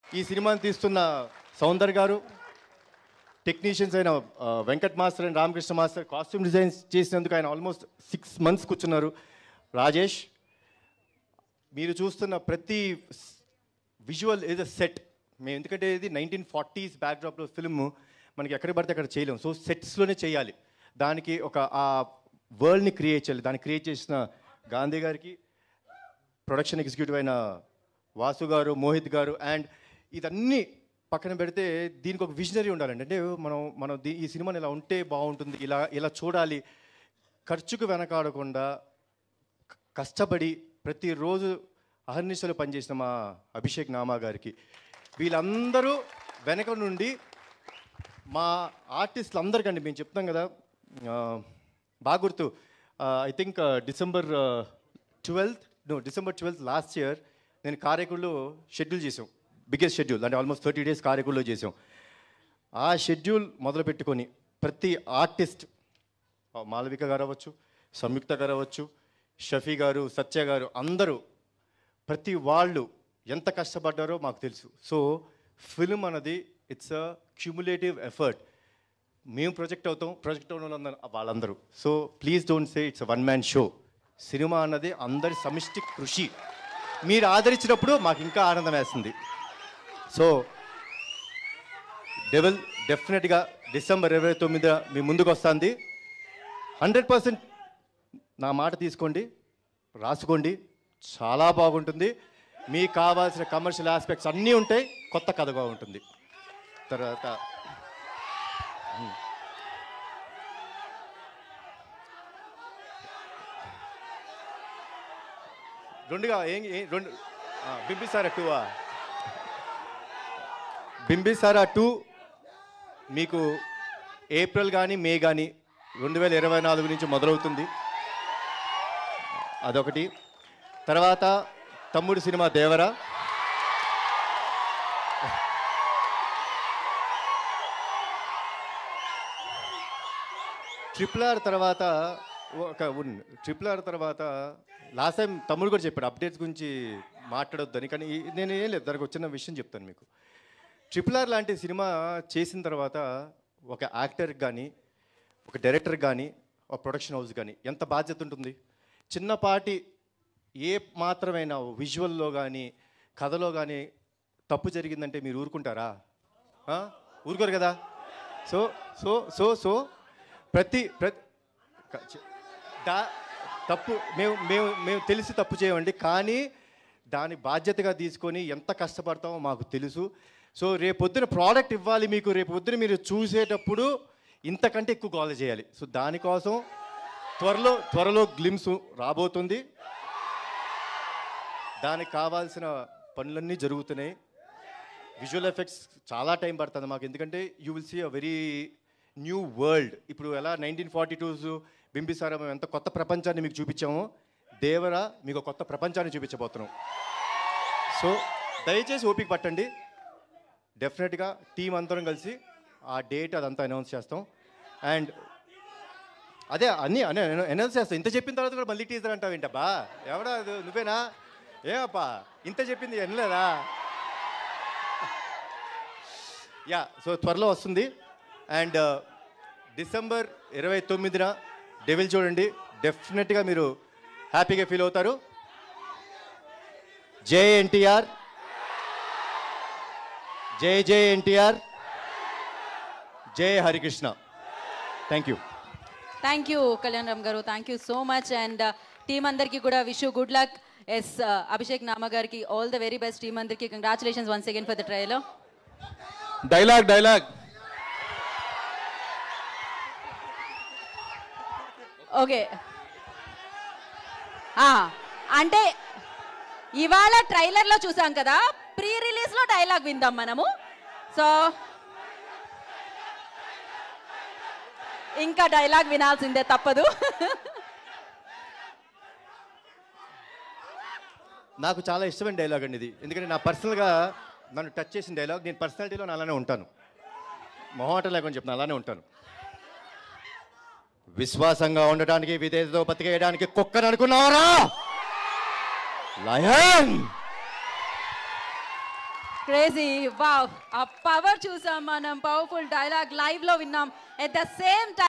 ఈ సినిమాని తీస్తున్న సౌందర్ గారు టెక్నీషియన్స్ అయిన ఆ, Venkat master and Ramakrishna master costume designs చేసినందుకు ఆయన ఆల్మోస్ట్ సిక్స్ మంత్స్ కూర్చున్నారు రాజేష్ మీరు చూస్తున్న ప్రతి విజువల్ ఏదో సెట్ మేము ఎందుకంటే ఇది నైన్టీన్ ఫార్టీస్ బ్యాక్డ్రాప్లో ఫిల్మ్ మనకి ఎక్కడ పడితే అక్కడ చేయలేం సో సెట్స్లోనే చేయాలి దానికి ఒక ఆ వరల్డ్ని క్రియేట్ చేయాలి దాన్ని క్రియేట్ చేసిన గాంధీ గారికి ప్రొడక్షన్ ఎగ్జిక్యూటివ్ అయిన వాసు గారు మోహిత్ గారు అండ్ ఇదన్నీ పక్కన పెడితే దీనికి ఒక విజనరీ ఉండాలండి అంటే మనం మనం దీ- ఈ సినిమాని ఇలా ఉంటే బాగుంటుంది ఇలా ఇలా చూడాలి ఖర్చుకు వెనకాడకుండా క- కష్టపడి ప్రతిరోజు అహర్నిశలు పనిచేసిన మా అభిషేక్ నామా గారికి వీళ్ళందరూ వెనక నుండి మా ఆర్టిస్టులు అందరికండి మేము చెప్తాం కదా ఆ, బాగా గుర్తు I think December twelfth no December twelfth last year నేను కారేకుల్లో షెడ్యూల్ చేసాం బిగ్గెస్ట్ షెడ్యూల్ అంటే ఆల్మోస్ట్ థర్టీ డేస్ కారేకుల్లో చేసాం ఆ షెడ్యూల్ మొదలు పెట్టుకొని ప్రతి ఆర్టిస్ట్ ఆ, మాలవిక గారు అవ్వచ్చు సంయుక్త గారు అవ్వచ్చు షఫీ గారు సత్య గారు అందరూ ప్రతి వాళ్ళు ఎంత కష్టపడ్డారో మాకు తెలుసు సో ఫిల్మ్ అన్నది ఇట్స్ అ క్యూములేటివ్ ఎఫర్ట్ మేము ప్రొజెక్ట్ అవుతాం ప్రొజెక్ట్ అవడం వాళ్ళందరూ- వాళ్ళందరూ so please don't say it's one man show cinema అన్నది అందరి సమిష్టి కృషి మీరు ఆదరించినప్పుడు మాకు ఇంకా ఆనందం వేస్తుంది సో డెవల్ డెఫినెట్గా డిసెంబర్ ఇరవై తొమ్మిది మీ ముందుకు వస్తుంది హండ్రెడ్ పర్సెంట్ నా మాట తీసుకోండి రాసుకోండి చాలా బాగుంటుంది మీకు కావాల్సిన కమర్షియల్ ఆస్పెక్ట్స్ అన్నీ ఉంటాయి కొత్త కథగా ఉంటుంది తర్వాత రెండుగా ఏం ఏం- రెండు ఆ, బింబిసారా టూ బింబిసారా టూ మీకు ఏప్రిల్ కానీ మే కానీ రెండు వేల ఇరవై నాలుగు నుంచి మొదలవుతుంది అదొకటి తర్వాత తమ్ముడు సినిమా దేవరా ట్రిపుల్ ఆర్ తర్వాత ఒక ట్రిపుల్ ఆర్ తర్వాత లాస్ట్ టైం తమ్ముడు కూడా చెప్పాడు అప్డేట్స్ గురించి మాట్లాడొద్దని కానీ ఈ- నేను ఏం లేదు దానికి వచ్చిన విషయం చెప్తాను మీకు ట్రిపుల్ ఆర్ లాంటి సినిమా చేసిన తర్వాత ఒక యాక్టర్కి కానీ ఒక డైరెక్టర్ కానీ ఒక ప్రొడక్షన్ హౌస్ కానీ ఎంత బాధ్యత ఉంటుంది చిన్నపాటి ఏ మాత్రమైన విజువల్లో కానీ కథలో కానీ తప్పు జరిగిందంటే మీరు ఊరుకుంటారా ఆ? ఊరుకోరు కదా సో సో సో సో ప్రతి ప్రతి క- చె- దా- తప్పు మేము మేము మేము తెలిసి తప్పు చేయమండి కానీ దాని బాధ్యతగా తీసుకొని ఎంత కష్టపడతామో మాకు తెలుసు సో రేపొద్దున ప్రోడక్ట్ ఇవ్వాలి మీకు రేపు పొద్దున మీరు చూసేటప్పుడు ఇంతకంటే ఎక్కువ కాల్ చేయాలి సో దానికోసం త్వరలో త్వరలో గ్లిమ్స్ రాబోతుంది దానికి కావాల్సిన పనులన్నీ జరుగుతున్నాయి విజువల్ ఎఫెక్ట్స్ చాలా టైం పడుతుంది మాకు ఎందుకంటే you will see a very new world ఇప్పుడు ఎలా నైన్టీన్ ఫార్టీ టూస్ బింబిసారా మేము ఎంత కొత్త ప్రపంచాన్ని మీకు చూపించామో దేవరా మీకు ఒక కొత్త ప్రపంచాన్ని చూపించబోతున్నాం సో దయచేసి ఓపిక పట్టండి డెఫినెట్గా టీం అందరం కలిసి ఆ డేట్ అదంతా అనౌన్స్ చేస్తాం అండ్ అదే అన్నీ అనే అనౌన్స్ చేస్తాం ఇంత చెప్పిన తర్వాత కూడా మళ్ళీ టీజర్ అంటావు ఏంటబ్బా ఎవడా అది నువ్వేనా ఏమప్పా ఇంత చెప్పింది వినలేదా యా సో త్వరలో వస్తుంది అండ్ డిసెంబర్ ఇరవై తొమ్మిదిన డెవిల్ చూడండి డెఫినెట్గా మీరు హ్యాపీగా ఫీల్ అవుతారు జై ఎన్టీఆర్ జై జై ఎన్టీఆర్ జై Harikrishna thank you thank you Kalyan Ram garu thank you so much and team అందరికీ కూడా wish good luck yes Abhishek Nama గారికి all the very best team అందరికీ congratulations once again for the trial dialogue dialogue okay అంటే ఇవాళ ట్రైలర్లో చూసాం కదా ప్రీ రిలీజ్లో డైలాగ్ విందాం మనము సో ఇంకా డైలాగ్ వినాల్సిందే తప్పదు నాకు చాలా ఇష్టమైన డైలాగ్ అండి ఇది ఎందుకంటే నా పర్సనల్గా నన్ను టచ్ చేసిన డైలాగ్ నేను పర్సనాలిటీలో నేను అలానే ఉంటాను మొహమాట లేకుండా చెప్తాను అలానే ఉంటాను విశ్వాసంగా ఉండటానికి విధేయతతో బతికేయడానికి కుక్కని అనుకున్నావరా లయన్ క్రేజీ వావ్ ఆ పవర్ చూసాం మనం పవర్ఫుల్ డైలాగ్ లైవ్ లో విన్నాం ఎట్ ద సేమ్ టైం